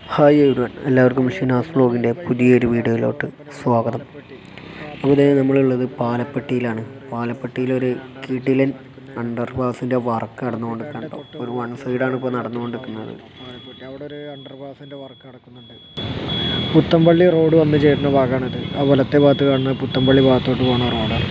Hi everyone എല്ലാവർക്കും ഷിനാസ് വ്ലോഗിൻ്റെ പുതിയൊരു വീഡിയോയിലോട്ട് സ്വാഗതം അപ്പോൾ ഇതേ നമ്മളുള്ളത് പാലപ്പെട്ടിയിലാണ് പാലപ്പെട്ടിയിലൊരു കിടിലൻ അണ്ടർ പാസിൻ്റെ വർക്ക് നടന്നുകൊണ്ട് കണ്ടോ ഒരു വൺ സൈഡാണ് ഇപ്പോൾ നടന്നുകൊണ്ടിരിക്കുന്നത് അവിടെ ഒരു അണ്ടർ പാസിൻ്റെ വർക്ക് നടക്കുന്നുണ്ട് പുത്തമ്പള്ളി റോഡ് വന്ന് ചേരുന്ന ഭാഗമാണിത് ആ വലത്തെ ഭാഗത്ത് കാണുന്ന പുത്തമ്പള്ളി ഭാഗത്തോട്ട് പോകുന്ന റോഡാണ്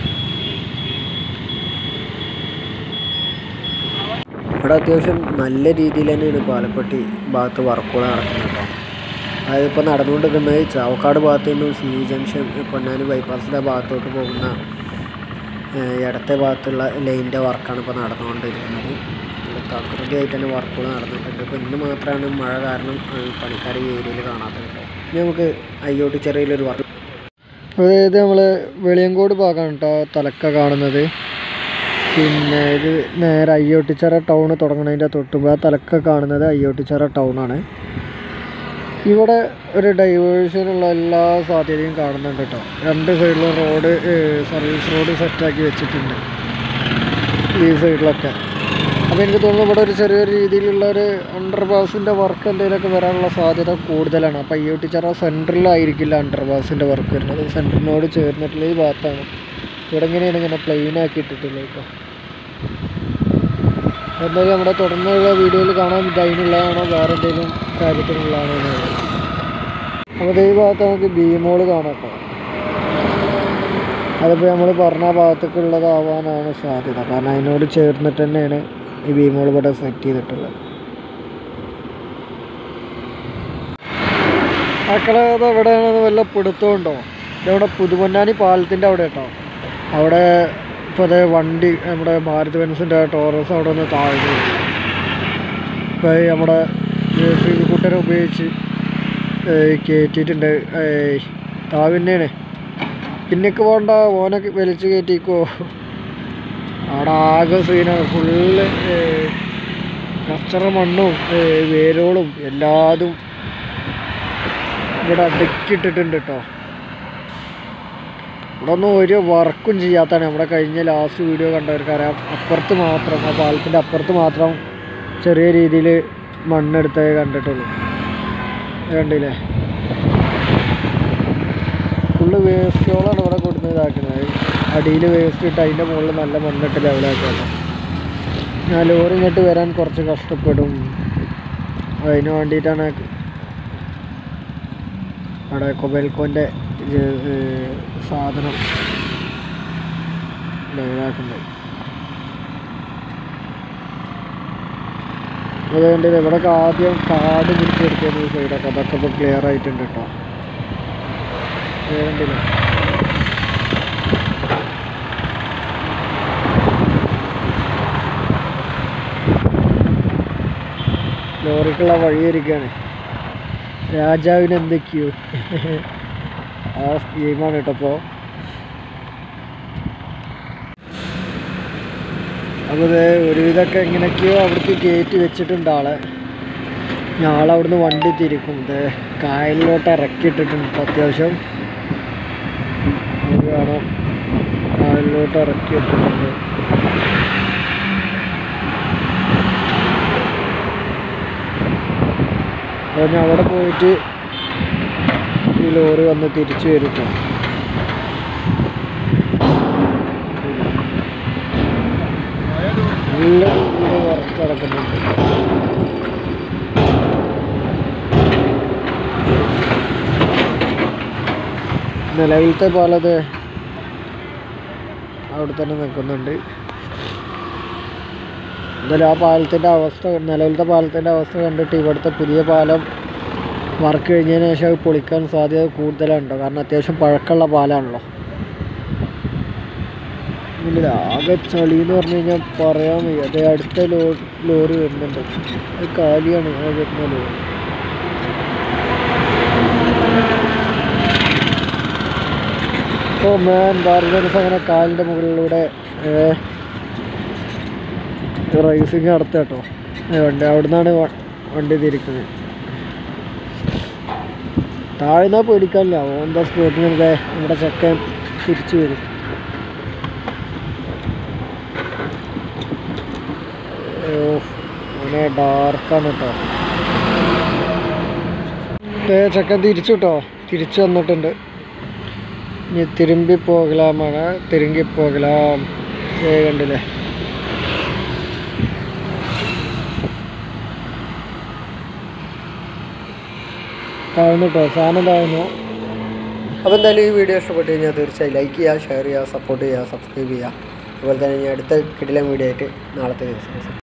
ഇവിടെ അത്യാവശ്യം നല്ല രീതിയിൽ തന്നെയാണ് പാലപ്പെട്ടി ഭാഗത്ത് വർക്കുകൾ നടക്കുന്നത് കേട്ടോ അതായത് ഇപ്പോൾ നടന്നുകൊണ്ടിരിക്കുന്നത് ചാവക്കാട് ഭാഗത്തു നിന്നും സി ജംഗ്ഷൻ പൊന്നാനി ബൈപ്പാസിൻ്റെ ഭാഗത്തോട്ട് പോകുന്ന ഏഹ്, ഇടത്തെ ഭാഗത്തുള്ള ലൈനിൻ്റെ വർക്കാണ് ഇപ്പോൾ നടന്നുകൊണ്ടിരിക്കുന്നത് നല്ല തകൃതിയായിട്ട് തന്നെ വർക്കുകൾ നടന്നിട്ടുണ്ട് ഇപ്പോൾ ഇന്ന് മാത്രമാണ് മഴ കാരണം ഏഹ്, പണിക്കാർ ഈ ഏരിയയിൽ കാണാത്തത് കേട്ടോ ഇനി നമുക്ക് അയ്യോട്ട് ചെറിയൊരു വർക്ക് അതായത് നമ്മൾ വെളിയങ്കോട് ഭാഗമാണ് കേട്ടോ തലക്ക കാണുന്നത് പിന്നെ ഇത് നേരെ അയ്യോട്ടിച്ചിറ ടൗൺ തുടങ്ങുന്നതിൻ്റെ തൊട്ടുമ്പോൾ ആ തലക്ക കാണുന്നത് അയ്യോട്ടിച്ചിറ ടൗണാണ് ഇവിടെ ഒരു ഡൈവേഴ്സിനുള്ള എല്ലാ സാധ്യതയും കാണുന്നുണ്ട് കേട്ടോ രണ്ട് സൈഡിലും റോഡ് സർവീസ് റോഡ് സെറ്റാക്കി വെച്ചിട്ടുണ്ട് ഈ സൈഡിലൊക്കെ അപ്പോൾ എനിക്ക് തോന്നുന്നു ഇവിടെ ഒരു ചെറിയൊരു രീതിയിലുള്ള ഒരു അണ്ടർ പാസിൻ്റെ വർക്ക് എന്തെങ്കിലുമൊക്കെ വരാനുള്ള സാധ്യത കൂടുതലാണ് അപ്പോൾ അയ്യോട്ടിച്ചിറ സെൻറ്ററിലായിരിക്കില്ല അണ്ടർ പാസിൻ്റെ വർക്ക് വരുന്നത് സെൻറ്ററിനോട് ചേർന്നിട്ടുള്ള ഈ ഭാഗത്താണ് ഇവിടെ ഇങ്ങനെയാണ് ഇങ്ങനെ പ്ലെയിൻ ആക്കി ഇട്ടിട്ടുള്ളത് കേട്ടോ എന്തായാലും നമ്മുടെ തുടർന്നുള്ള വീഡിയോയിൽ കാണാൻ ഇതിനുള്ളതാണോ വേറെ എന്തെങ്കിലും കാര്യത്തിനുള്ളതാണോ എന്നുള്ളത് അപ്പോൾ ഈ ഭാഗത്ത് നമുക്ക് ബീമോള് കാണാം കേട്ടോ അതിപ്പോൾ നമ്മൾ പറഞ്ഞ ഭാഗത്തേക്കുള്ളതാവാനാണ് സാധ്യത കാരണം അതിനോട് ചേർന്നിട്ട് തന്നെയാണ് ഈ ബീമോൾ ഇവിടെ സെറ്റ് ചെയ്തിട്ടുള്ളത് മക്കളെ അത് എവിടെയാണെന്ന് വല്ല പിടുത്തമുണ്ടോ ഇതവിടെ പുതുമന്നാനി പാലത്തിൻ്റെ അവിടെ കേട്ടോ അവിടെ ഇപ്പോൾ അതേ വണ്ടി നമ്മുടെ ഭാരത് ബെൻസിൻ്റെ ടോറസ് അവിടെ ഒന്ന് താഴ്ന്നു ഇപ്പോൾ ഈ നമ്മുടെ ശ്രീകുട്ടനെ ഉപയോഗിച്ച് ഏയ് കയറ്റിയിട്ടുണ്ട് ഏയ് താവിന്നെയാണ് പിന്നേക്ക് പോകണ്ട ഓനൊക്കെ വലിച്ച് കയറ്റിക്കോ അവിടെ ആകെ സീനാണ് ഫുള്ള് കച്ചറ മണ്ണും ഏയ് വേരോളും എല്ലാതും ഇവിടെ അടുക്കിയിട്ടിട്ടുണ്ട് കേട്ടോ ഇവിടെ ഒന്നും ഒരു വർക്കും ചെയ്യാത്തതാണ് നമ്മുടെ കഴിഞ്ഞ ലാസ്റ്റ് വീഡിയോ കണ്ടവർക്കറിയാം അപ്പുറത്ത് മാത്രം ആ പാലത്തിൻ്റെ അപ്പുറത്ത് മാത്രം ചെറിയ രീതിയിൽ മണ്ണെടുത്തേ കണ്ടിട്ടുള്ളൂ ഇത് കണ്ടില്ലേ ഫുള്ള് വേസ്റ്റുകളാണ് ഇവിടെ കൊടുത്ത് ഇതാക്കുന്നത് അടിയിൽ വേസ്റ്റ് ഇട്ട് അതിൻ്റെ മുകളിൽ നല്ല മണ്ണിട്ട് ലെവലാക്കണം ഞാൻ ലോറി ഇങ്ങോട്ട് വരാൻ കുറച്ച് കഷ്ടപ്പെടും അതിന് വേണ്ടിയിട്ടാണ് അവിടെ കൊബേൽക്കോൻ്റെ സാധനം ലെവലാക്കുന്നത് അതുകൊണ്ട് ഇവിടെ ആദ്യം കാട് പിടിച്ചെടുക്കുന്ന സൈഡൊക്കെ അതൊക്കെ ഇപ്പോൾ ക്ലിയർ ആയിട്ടുണ്ട് കേട്ടോ വേണ്ടില്ല ലോറിക്കുള്ള വഴിയൊരുക്കാണ് രാജാവിന് എന്തൊക്കെയോ ആ സ്കീമാണ് കേട്ടോ അപ്പോൾ അപ്പോൾ ഇത് ഒരുവിധമൊക്കെ എങ്ങനെയൊക്കെയോ അവിടേക്ക് കയറ്റി വെച്ചിട്ടുണ്ട് ആളെ ഞാളെ അവിടുന്ന് വണ്ടി തിരിക്കും ഇത് കായലിലോട്ട് ഇറക്കിയിട്ടിട്ടുണ്ട് ഇപ്പം അത്യാവശ്യം അത് കാണാം കായലിലോട്ട് ഇറക്കിയിട്ടിട്ടുണ്ട് അപ്പോൾ ഞാൻ അവിടെ പോയിട്ട് ഈ ലോറി വന്ന് തിരിച്ചു വരും ട്ടോ. നല്ല രീതിയിൽ വർക്ക് നടക്കുന്നുണ്ട് നിലവിലത്തെ പാലത് അവിടെ തന്നെ നിൽക്കുന്നുണ്ട് എന്തായാലും ആ പാലത്തിൻ്റെ അവസ്ഥ നിലവിലത്തെ പാലത്തിൻ്റെ അവസ്ഥ കണ്ടിട്ട് ഇവിടുത്തെ പുതിയ പാലം വർക്ക് കഴിഞ്ഞതിന് ശേഷം അത് പൊളിക്കാൻ സാധ്യത കൂടുതലുണ്ടോ കാരണം അത്യാവശ്യം പഴക്കമുള്ള പാലാണല്ലോ ഇല്ല ആകെ ചളി എന്ന് പറഞ്ഞു കഴിഞ്ഞാൽ പറയാൻ വയ്യ അതേ അടുത്ത ലോ ലോറി വരുന്നുണ്ട് അത് കാലിയാണ് ആ വരുന്ന ലോറി ഇപ്പോൾ മാൻ ഭാരതൻസ് അങ്ങനെ കാലിൻ്റെ മുകളിലൂടെ റൈസിങ് നടത്തുക കേട്ടോ വണ്ടി അവിടെ നിന്നാണ് വണ്ടി തിരിക്കുന്നത് താഴ്ന്നാ പേടിക്കാനില്ല ഓൺ ദ സ്പോട്ടിനൊക്കെ നമ്മുടെ ചെക്കൻ തിരിച്ചു വരും ഓ അങ്ങനെ ഡാർക്കാണ് കേട്ടോ ഏ ചക്കൻ തിരിച്ചു കേട്ടോ തിരിച്ചു വന്നിട്ടുണ്ട് ഇനി തിരുമ്പി പോകലാമാണ് തിരുങ്കി പോകലാം ഏ കണ്ടില്ലേ താഴ്ന്നു കേട്ടോ സാധനം താഴ്ന്നു അപ്പോൾ എന്തായാലും ഈ വീഡിയോ ഇഷ്ടപ്പെട്ട് കഴിഞ്ഞാൽ തീർച്ചയായും ലൈക്ക് ചെയ്യുക ഷെയർ ചെയ്യുക സപ്പോർട്ട് ചെയ്യുക സബ്സ്ക്രൈബ് ചെയ്യുക അതുപോലെ തന്നെ ഇനി അടുത്ത കിടിലൻ വീഡിയോ ആയിട്ട് നാളത്തെ ദിവസം